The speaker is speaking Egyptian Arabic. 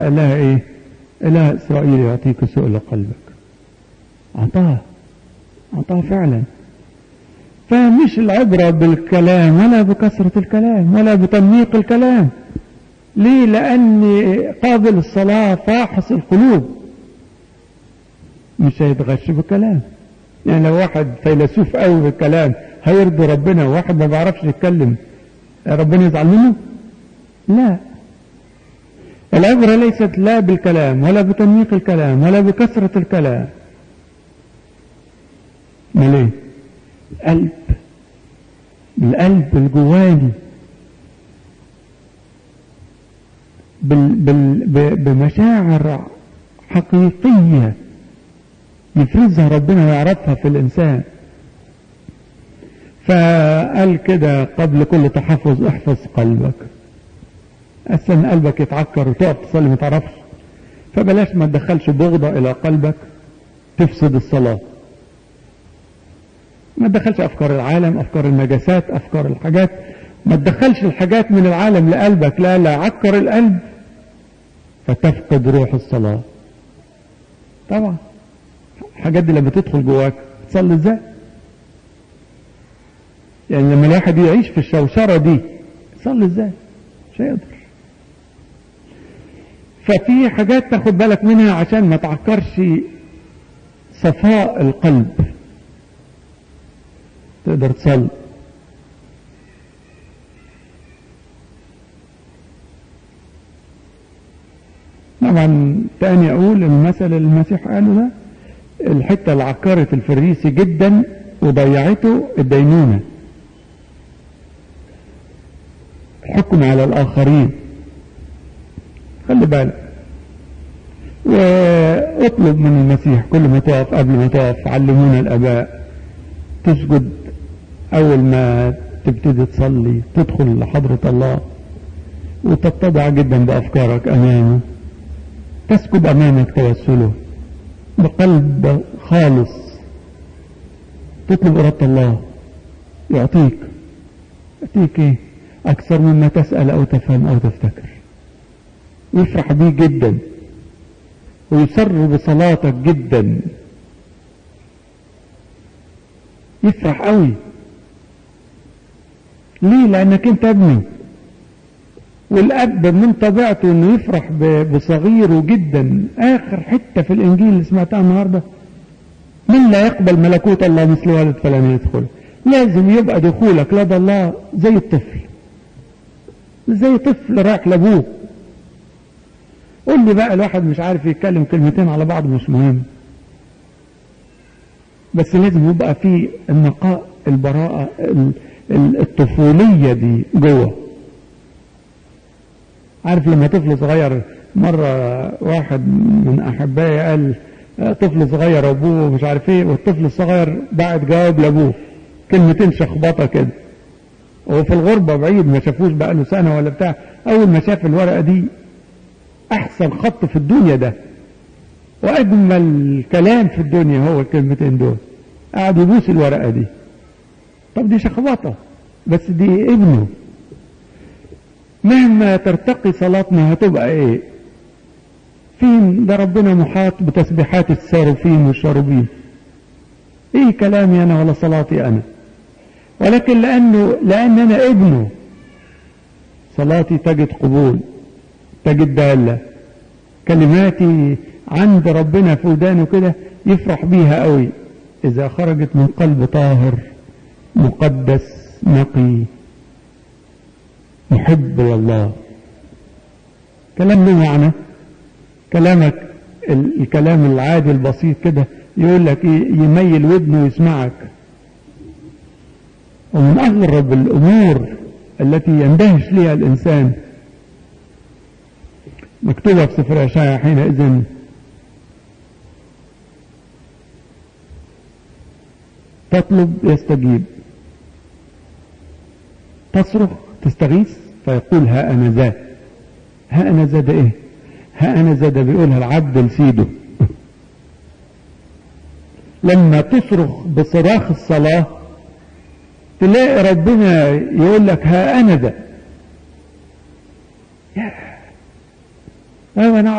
إله إيه إله إسرائيل يعطيك سؤل قلبك أعطاه أعطاه فعلا فمش العبرة بالكلام ولا بكثرة الكلام ولا بتنميق الكلام ليه لأن قابل الصلاة فاحص القلوب مش هيتغش بالكلام يعني لو واحد فيلسوف قوي بالكلام هيرضي ربنا وواحد ما بيعرفش يتكلم ربنا يزعل منه لا العبرة ليست لا بالكلام ولا بتنميق الكلام ولا بكثرة الكلام ما ليه قلب القلب الجواني بال بال بمشاعر حقيقية يفرزها ربنا ويعرفها في الإنسان فقال كده قبل كل تحفظ احفظ قلبك أحسن قلبك يتعكر وتقف تصلي ما تعرفش فبلاش ما تدخلش بغضة إلى قلبك تفسد الصلاة ما تدخلش أفكار العالم أفكار النجاسات أفكار الحاجات ما تدخلش الحاجات من العالم لقلبك لا لا عكر القلب فتفقد روح الصلاة طبعا الحاجات دي لما تدخل جواك تصلي ازاي يعني لما الواحد يعيش في الشوشرة دي يصلي ازاي مش هيقدر ففي حاجات تاخد بالك منها عشان ما تعكرش صفاء القلب تقدر تصلي طبعا تاني اقول المثل اللي المسيح قاله ده الحتة اللي عكرت الفريسي جدا وضيعته الدينونة الحكم على الاخرين خلي بالك واطلب من المسيح كل ما تقف قبل ما تقف علمونا الاباء تسجد اول ما تبتدي تصلي تدخل لحضرة الله وتتضع جدا بافكارك امامه تسكب امامك توسله بقلب خالص تطلب إرادة الله يعطيك يعطيك ايه اكثر مما تسأل او تفهم او تفتكر يفرح بيه جدا ويسر بصلاتك جدا يفرح قوي ليه لانك انت ابني والاب من طبيعته انه يفرح بصغيره جدا اخر حتة في الانجيل اللي سمعتها النهاردة من لا يقبل ملكوت الله مثل والد فلن يدخل لازم يبقى دخولك لدى الله زي الطفل زي طفل رايح لابوه قول لي بقى الواحد مش عارف يتكلم كلمتين على بعض مش مهم بس لازم يبقى في النقاء البراءة الطفولية دي جوه عارف لما طفل صغير مرة واحد من أحبائي قال طفل صغير أبوه مش عارف ايه والطفل الصغير بعد جواب لأبوه كلمتين شخبطة كده وهو في الغربة بعيد ما شافوش بقاله سنة ولا بتاع أول ما شاف الورقة دي أحسن خط في الدنيا ده وأجمل كلام في الدنيا هو الكلمتين دول قعد يبوس الورقة دي طب دي شخبطة بس دي ابنه مهما ترتقي صلاتنا هتبقى ايه فين ده ربنا محاط بتسبيحات السارفين والشاربين ايه كلامي انا ولا صلاتي انا ولكن لانه لان انا ابنه صلاتي تجد قبول تجد دالة كلماتي عند ربنا في ودانه كده يفرح بيها قوي اذا خرجت من قلب طاهر مقدس نقي محب لله كلام له معنى كلامك الكلام العادي البسيط كده يقول لك يميل ودنه ويسمعك ومن أغرب الأمور التي يندهش لها الإنسان مكتوبة في سفر أشعياء حينئذ تطلب يستجيب تصرخ تستغيث فيقول ها أنا ذا ها أنا ذا ده إيه ها أنا ذا ده بيقولها العبد لسيده لما تصرخ بصراخ الصلاة تلاقي ربنا يقول لك ها أنا ذا ايوه انا